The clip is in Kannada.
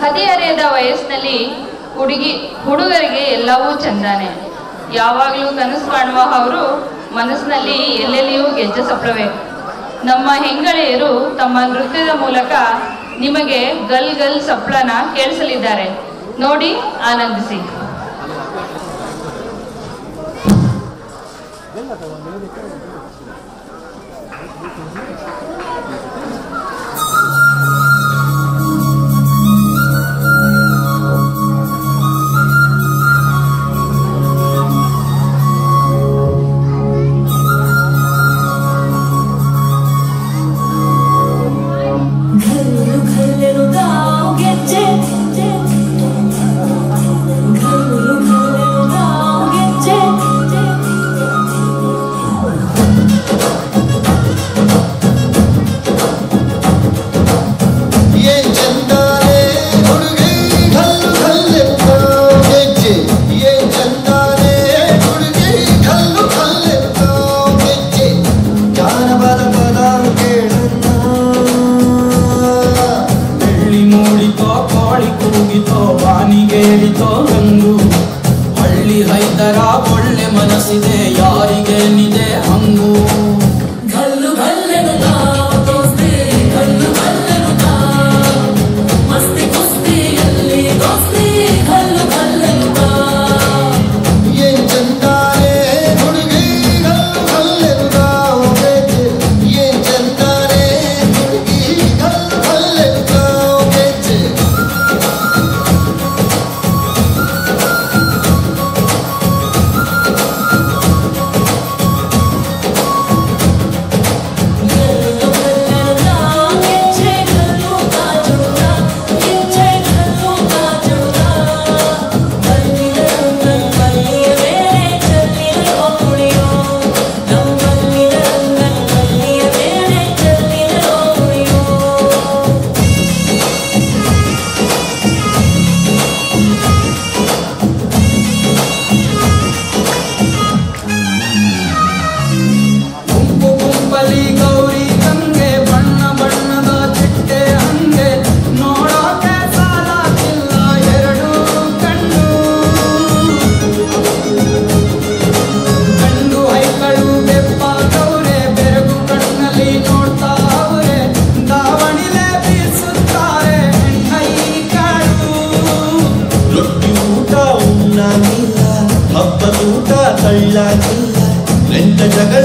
ಹದಿಹರೆಯದ ವಯಸ್ಸಿನಲ್ಲಿ ಹುಡುಗಿ ಹುಡುಗರಿಗೆ ಎಲ್ಲವೂ ಚಂದಾನೆ ಯಾವಾಗಲೂ ಕನಸು ಕಾಣುವ ಅವರು ಮನಸ್ಸಿನಲ್ಲಿ ಎಲ್ಲೆಲ್ಲಿಯೂ ಗೆಜ್ಜೆ ಸಪ್ರವೆ ನಮ್ಮ ಹೆಂಗಳೆಯರು ತಮ್ಮ ನೃತ್ಯದ ಮೂಲಕ ನಿಮಗೆ ಗಲ್ ಗಲ್ ಸಪ್ಳನ ಕೇಳಿಸಲಿದ್ದಾರೆ ನೋಡಿ ಆನಂದಿಸಿ घल्लू घल्लेनु दाव ಗೆಜ್ಜೆ घल्लू घल्लेनु दाव ಗೆಜ್ಜೆ ಏನ್ ಚಂದಾನೆ ಹುಡುಗಿ ಕಲ್ಲು ಕಲ್ಲೆತ್ತಾವ್ ಗೆಜ್ಜೆ ಏನ್ ಚಂದಾನೆ ಹುಡುಗಿ ಕಲ್ಲು ಕಲ್ಲೆತ್ತಾವ್ ಗೆಜ್ಜೆ ಜಾನಪದ ಪದ ಕೇಳಣ್ಣ ಬೆಳ್ಳಿ ಮೂಡಿತೋ ಕೋಳಿ ಕೂಗಿತೋ ಬಾನಿಗೇರಿತೋ ರಂಗು ಹಳ್ಳಿ ರೈತರ ಒಳ್ಳೆ ಮನಸ್ಸಿದೆ ಯಾರಿಗೇನಿದೆ ಹಂಗು घल्लू घल्लेनु दाव ದೋಸ್ತಿ घल्लू घल्लेनु दाव ಮಸ್ತಿ ಕುಸ್ತಿಯಲ್ಲಿ ದೋಸ್ತಿ घल्लू घल्लेनु दाव ಏನ್ ಚಂದಾನೆ ಹುಡುಗಿ ಕಲ್ಲು ಕಲ್ಲೆತ್ತಾವ್ ಗೆಜ್ಜೆ ಏನ್ ಚಂದಾನೆ ಹುಡುಗಿ ಕಲ್ಲು ಕಲ್ಲೆತ್ತಾವ್ ಗೆಜ್ಜೆ घल्लू घल्लेनु दाव ಗೆಜ್ಜೆ घल्लू ಕಾಜುಡ ಗೆಜ್ಜೆ घल्लू ಕಾಜುಡ ಬಲ್ಲಿದ ರಂಗನ್ ಬಲ್ಲಿಯ ಬೇರೆ ಚೆಲ್ಲಿದ ಓಡಿಯೋ ನಮ್ಮ ಬಲ್ಲಿದ ರಂಗನ್ ಬಲ್ಲಿಯ ಬೇರೆ ಚೆಲ್ಲಿದ ಓಡಿಯೋ ಗುಂಪು ಗುಂಪಲಿ ಗೌರಿ ಗಂಗೆ ಬಣ್ಣ ಬಣ್ಣದ ಚಿಟ್ಟೆ ಹಂಗೆ ನೋಡೋಕೆ ಸಾಲಾಗಿಲ್ಲ ಎರಡು ಕಣ್ಣು ಗಂಡು ಹೈಕಳು ಬೆಪ್ಪಾದವ್ರೆ ಬೆರಗು ಕಣ್ಣಲ್ಲಿ ನೋಡ್ತಾ ಅವ್ರೆ ದಾವಣಿಲೆ ಬೀಸುತ್ತಾರೆ ಹೈಕಳು ರೊಟ್ಟಿ ಊಟ ಉಣ್ಣಾಗಿಲ್ಲ ಹಬ್ಬದ ಊಟ ತಳ್ಳಾಗಿಲ್ಲ ಗಂಟ ಜಗಳ